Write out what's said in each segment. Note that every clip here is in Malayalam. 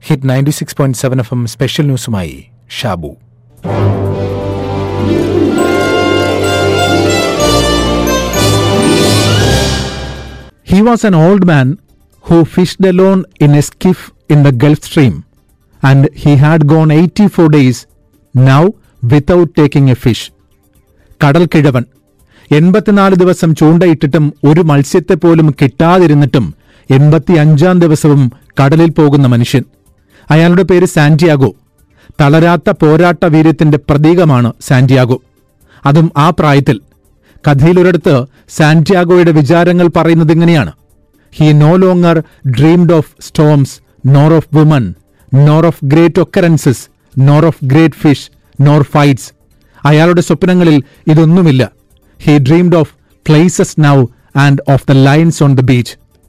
Hit ninety six point seven F M special ന്യൂസുമായി Shabu He was an old man who fished alone in a skiff in the Gulf Stream, and he had gone 84 days now without taking a fish. കടൽ കിഴവൻ എൺപത്തിനാല് ദിവസം ചൂണ്ടയിട്ടിട്ടും ഒരു മത്സ്യത്തെ പോലും കിട്ടാതിരുന്നിട്ടും എൺപത്തിയഞ്ചാം ദിവസവും കടലിൽ പോകുന്ന മനുഷ്യൻ അയാളുടെ പേര് സാന്റിയാഗോ തളരാത്ത പോരാട്ട വീര്യത്തിന്റെ പ്രതീകമാണ് സാന്റിയാഗോ അതും ആ പ്രായത്തിൽ കഥയിലൊരിടത്ത് സാന്റിയാഗോയുടെ വിചാരങ്ങൾ പറയുന്നത് ഇങ്ങനെയാണ് he no longer dreamed of storms nor of woman nor of great occurrences nor of great fish nor fights അയാളുടെ സ്വപ്നങ്ങളിൽ ഇതൊന്നുമില്ല he dreamed of places now and of the lions on the beach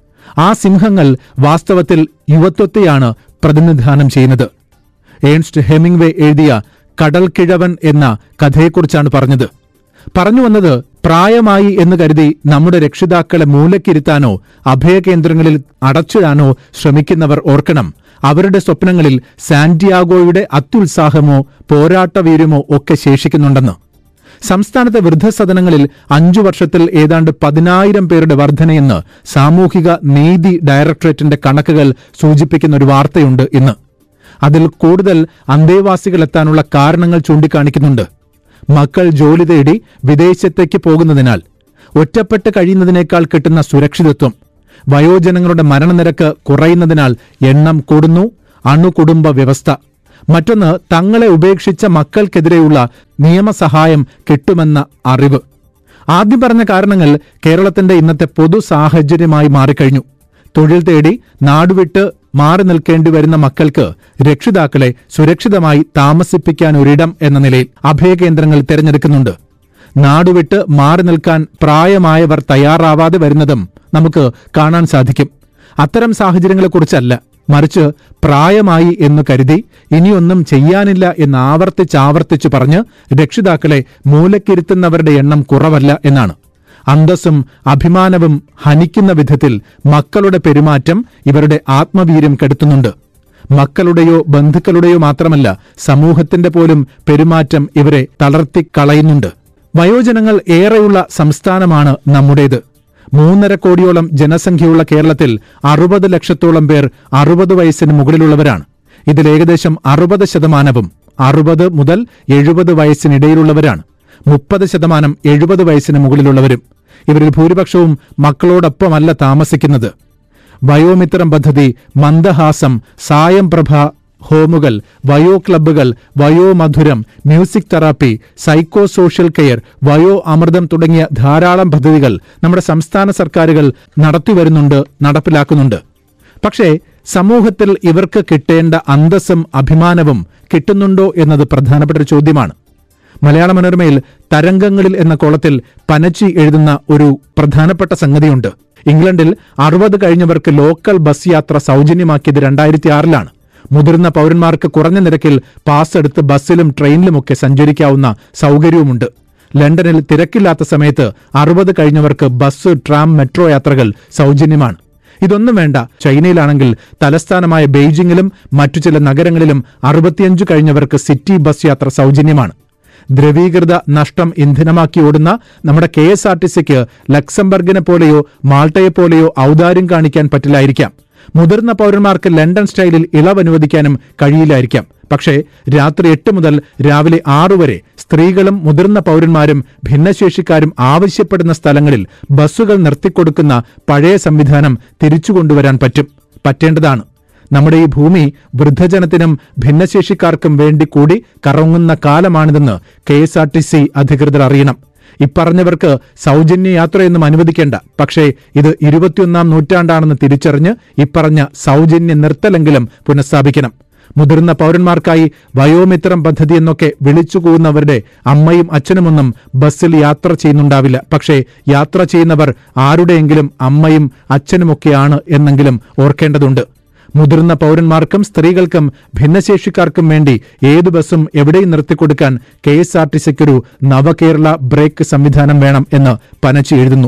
ആ സിംഹങ്ങൾ വാസ്തവത്തിൽ യുവത്വത്തെയാണ് പ്രതിനിധാനം ചെയ്യുന്നത് ഏൺസ്റ്റ് ഹെമിംഗ്വേ എഴുതിയ കടൽ കിഴവൻ എന്ന കഥയെക്കുറിച്ചാണ് പറഞ്ഞത് പറഞ്ഞു വന്നത് പ്രായമായി എന്ന് കരുതി നമ്മുടെ രക്ഷിതാക്കളെ മൂലക്കിരുത്താനോ അഭയകേന്ദ്രങ്ങളിൽ അടച്ചിടാനോ ശ്രമിക്കുന്നവർ ഓർക്കണം അവരുടെ സ്വപ്നങ്ങളിൽ സാന്റിയാഗോയുടെ അത്യുത്സാഹമോ പോരാട്ടവീര്യമോ ഒക്കെ ശേഷിക്കുന്നുണ്ടെന്ന് സംസ്ഥാനത്തെ വൃദ്ധസദനങ്ങളിൽ അഞ്ചു വർഷത്തിൽ ഏതാണ്ട് പതിനായിരം പേരുടെ വർധനയെന്ന് സാമൂഹിക നീതി ഡയറക്ടറേറ്റിന്റെ കണക്കുകൾ സൂചിപ്പിക്കുന്ന ഒരു വാർത്തയുണ്ട് ഇന്ന് അതിൽ കൂടുതൽ അന്തേവാസികളെത്താനുള്ള കാരണങ്ങൾ ചൂണ്ടിക്കാണിക്കുന്നുണ്ട് മക്കൾ ജോലി തേടി വിദേശത്തേക്ക് പോകുന്നതിനാൽ ഒറ്റപ്പെട്ട് കഴിയുന്നതിനേക്കാൾ കിട്ടുന്ന സുരക്ഷിതത്വം വയോജനങ്ങളുടെ മരണനിരക്ക് കുറയുന്നതിനാൽ എണ്ണം കൂടുന്നു അണുകുടുംബ വ്യവസ്ഥ മറ്റൊന്ന് തങ്ങളെ ഉപേക്ഷിച്ച മക്കൾക്കെതിരെയുള്ള നിയമസഹായം കിട്ടുമെന്ന അറിവ് ആദ്യം പറഞ്ഞ കാരണങ്ങൾ കേരളത്തിന്റെ ഇന്നത്തെ പൊതു സാഹചര്യമായി മാറിക്കഴിഞ്ഞു തൊഴിൽ തേടി നാടുവിട്ട് മാറി നിൽക്കേണ്ടി വരുന്ന മക്കൾക്ക് രക്ഷിതാക്കളെ സുരക്ഷിതമായി താമസിപ്പിക്കാൻ ഒരിടം എന്ന നിലയിൽ അഭയകേന്ദ്രങ്ങൾ തിരഞ്ഞെടുക്കുന്നുണ്ട് നാടുവിട്ട് മാറി നിൽക്കാൻ പ്രായമായവർ തയ്യാറാവാതെ വരുന്നതും നമുക്ക് കാണാൻ സാധിക്കും അത്തരം സാഹചര്യങ്ങളെക്കുറിച്ചല്ല മറിച്ച് പ്രായമായി എന്ന് കരുതി ഇനിയൊന്നും ചെയ്യാനില്ല എന്ന് ആവർത്തിച്ചാവർത്തിച്ചു പറഞ്ഞ് രക്ഷിതാക്കളെ മൂലക്കിരുത്തുന്നവരുടെ എണ്ണം കുറവല്ല എന്നാണ് അന്തസ്സും അഭിമാനവും ഹനിക്കുന്ന വിധത്തിൽ മക്കളുടെ പെരുമാറ്റം ഇവരുടെ ആത്മവീര്യം കെടുത്തുന്നുണ്ട് മക്കളുടെയോ ബന്ധുക്കളുടെയോ മാത്രമല്ല സമൂഹത്തിന്റെ പോലും പെരുമാറ്റം ഇവരെ തളർത്തിക്കളയുന്നുണ്ട് വയോജനങ്ങൾ ഏറെയുള്ള സംസ്ഥാനമാണ് നമ്മുടേത് മൂന്നര കോടിയോളം ജനസംഖ്യയുള്ള കേരളത്തിൽ അറുപത് ലക്ഷത്തോളം പേർ അറുപത് വയസ്സിന് മുകളിലുള്ളവരാണ് ഇതിൽ ഏകദേശം അറുപത് ശതമാനവും അറുപത് മുതൽ എഴുപത് വയസ്സിനിടയിലുള്ളവരാണ് മുപ്പത് ശതമാനം എഴുപത് വയസ്സിന് മുകളിലുള്ളവരും ഇവരിൽ ഭൂരിപക്ഷവും മക്കളോടൊപ്പമല്ല താമസിക്കുന്നത് വയോമിത്രം പദ്ധതി മന്ദഹാസം സായം പ്രഭ ഹോമുകൾ വയോ ക്ലബ്ബുകൾ വയോ മധുരം music therapy psycho social care വയോ അമൃതം തുടങ്ങിയ ധാരാളം പദ്ധതികൾ നമ്മുടെ സംസ്ഥാന സർക്കാരുകൾ നടത്തിവരുന്നുണ്ട് നടപ്പിലാക്കുന്നുണ്ട് പക്ഷേ സമൂഹത്തിൽ ഇവർക്ക് കിട്ടേണ്ട അന്തസ്സും അഭിമാനവും കിട്ടുന്നുണ്ടോ എന്നത് പ്രധാനപ്പെട്ട ഒരു ചോദ്യമാണ് മലയാള മനോരമയിൽ തരംഗങ്ങളിൽ എന്ന കോളത്തിൽ പനച്ചി എഴുതുന്ന ഒരു പ്രധാനപ്പെട്ട സംഗതിയുണ്ട് ഇംഗ്ലണ്ടിൽ അറുപത് കഴിഞ്ഞവർക്ക് ലോക്കൽ ബസ് യാത്ര സൗജന്യമാക്കിയത് രണ്ടായിരത്തി ആറിലാണ് മുതിർന്ന പൗരന്മാർക്ക് കുറഞ്ഞ നിരക്കിൽ പാസ് എടുത്ത് ബസ്സിലും ട്രെയിനിലുമൊക്കെ സഞ്ചരിക്കാവുന്ന സൗകര്യവുമുണ്ട് ലണ്ടനിൽ തിരക്കില്ലാത്ത സമയത്ത് അറുപത് കഴിഞ്ഞവർക്ക് ബസ് ട്രാം മെട്രോ യാത്രകൾ സൗജന്യമാണ് ഇതൊന്നും വേണ്ട ചൈനയിലാണെങ്കിൽ തലസ്ഥാനമായ ബെയ്ജിംഗിലും മറ്റു ചില നഗരങ്ങളിലും അറുപത്തിയഞ്ചു കഴിഞ്ഞവർക്ക് സിറ്റി ബസ് യാത്ര സൗജന്യമാണ് ദ്രവീകൃത നഷ്ടം ഇന്ധനമാക്കി ഓടുന്ന നമ്മുടെ കെ എസ് ആർ ടി സിക്ക് ലക്സംബർഗിനെ പോലെയോ മാൾട്ടയെ പോലെയോ ഔദാര്യം കാണിക്കാൻ പറ്റില്ലായിരിക്കാം മുതിർന്ന പൗരന്മാർക്ക് ലണ്ടൻ സ്റ്റൈലിൽ ഇളവ് അനുവദിക്കാനും കഴിയില്ലായിരിക്കാം പക്ഷേ രാത്രി എട്ട് മുതൽ രാവിലെ ആറു വരെ സ്ത്രീകളും മുതിർന്ന പൗരന്മാരും ഭിന്നശേഷിക്കാരും ആവശ്യപ്പെടുന്ന സ്ഥലങ്ങളിൽ ബസ്സുകൾ നിർത്തിക്കൊടുക്കുന്ന പഴയ സംവിധാനം തിരിച്ചുകൊണ്ടുവരാൻ പറ്റും പറ്റേണ്ടതാണ് നമ്മുടെ ഈ ഭൂമി വൃദ്ധജനത്തിനും ഭിന്നശേഷിക്കാർക്കും വേണ്ടി കൂടി കറങ്ങുന്ന കാലമാണിതെന്ന് K S R T C അധികൃതർ അറിയണം ഇപ്പറഞ്ഞവർക്ക് സൗജന്യ യാത്രയൊന്നും അനുവദിക്കേണ്ട പക്ഷേ ഇത് ഇരുപത്തിയൊന്നാം നൂറ്റാണ്ടാണെന്ന് തിരിച്ചറിഞ്ഞ് ഇപ്പറഞ്ഞ സൗജന്യ നിർത്തലെങ്കിലും പുനഃസ്ഥാപിക്കണം മുതിർന്ന പൗരന്മാർക്കായി വയോമിത്രം പദ്ധതി എന്നൊക്കെ വിളിച്ചുകൂവുന്നവരുടെ അമ്മയും അച്ഛനുമൊന്നും ബസ്സിൽ യാത്ര ചെയ്യുന്നുണ്ടാവില്ല പക്ഷേ യാത്ര ചെയ്യുന്നവർ ആരുടെയെങ്കിലും അമ്മയും അച്ഛനുമൊക്കെയാണ് എന്നെങ്കിലും ഓർക്കേണ്ടതുണ്ട് മുതിർന്ന പൗരന്മാർക്കും സ്ത്രീകൾക്കും ഭിന്നശേഷിക്കാർക്കും വേണ്ടി ഏതു ബസ്സും എവിടെയും നിർത്തിക്കൊടുക്കാൻ കെ എസ് ആർ ടി സിക്കൊരു നവകേരള ബ്രേക്ക് സംവിധാനം വേണം എന്ന് പനച്ചി എഴുതുന്നു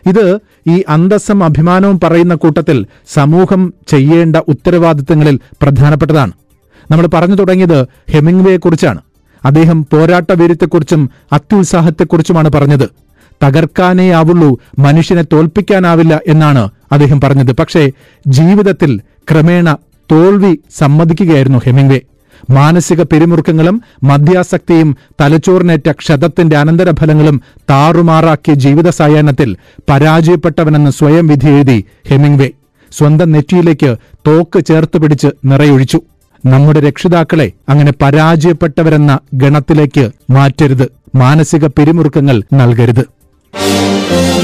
ഇത് ഈ അന്തസ്സും അഭിമാനവും പറയുന്ന കൂട്ടത്തിൽ സമൂഹം ചെയ്യേണ്ട ഉത്തരവാദിത്തങ്ങളിൽ പ്രധാനപ്പെട്ടതാണ് നമ്മൾ പറഞ്ഞു തുടങ്ങിയത് ഹെമിംഗ്വേയെ കുറിച്ചാണ് അദ്ദേഹം പോരാട്ട വീര്യത്തെക്കുറിച്ചും അത്യുത്സാഹത്തെക്കുറിച്ചുമാണ് പറഞ്ഞത് തകർക്കാനേ ആവുള്ളൂ മനുഷ്യനെ തോൽപ്പിക്കാനാവില്ല എന്നാണ് അദ്ദേഹം പറഞ്ഞത് പക്ഷേ ജീവിതത്തിൽ ക്രമേണ തോൽവി സമ്മതിക്കുകയായിരുന്നു ഹെമിംഗ്വേ മാനസിക പിരിമുറുക്കങ്ങളും മദ്യാസക്തിയും തലച്ചോറിനേറ്റ ക്ഷതത്തിന്റെ അനന്തരഫലങ്ങളും താറുമാറാക്കിയ ജീവിത സായാഹ്നത്തിൽ പരാജയപ്പെട്ടവനെന്ന് സ്വയം വിധി എഴുതി ഹെമിംഗ്വേ സ്വന്തം നെറ്റിയിലേക്ക് തോക്ക് ചേർത്ത് പിടിച്ച് നിറയൊഴിച്ചു നമ്മുടെ രക്ഷിതാക്കളെ അങ്ങനെ പരാജയപ്പെട്ടവരെന്ന ഗണത്തിലേക്ക് മാറ്റരുത് മാനസിക പിരിമുറുക്കങ്ങൾ നൽകരുത്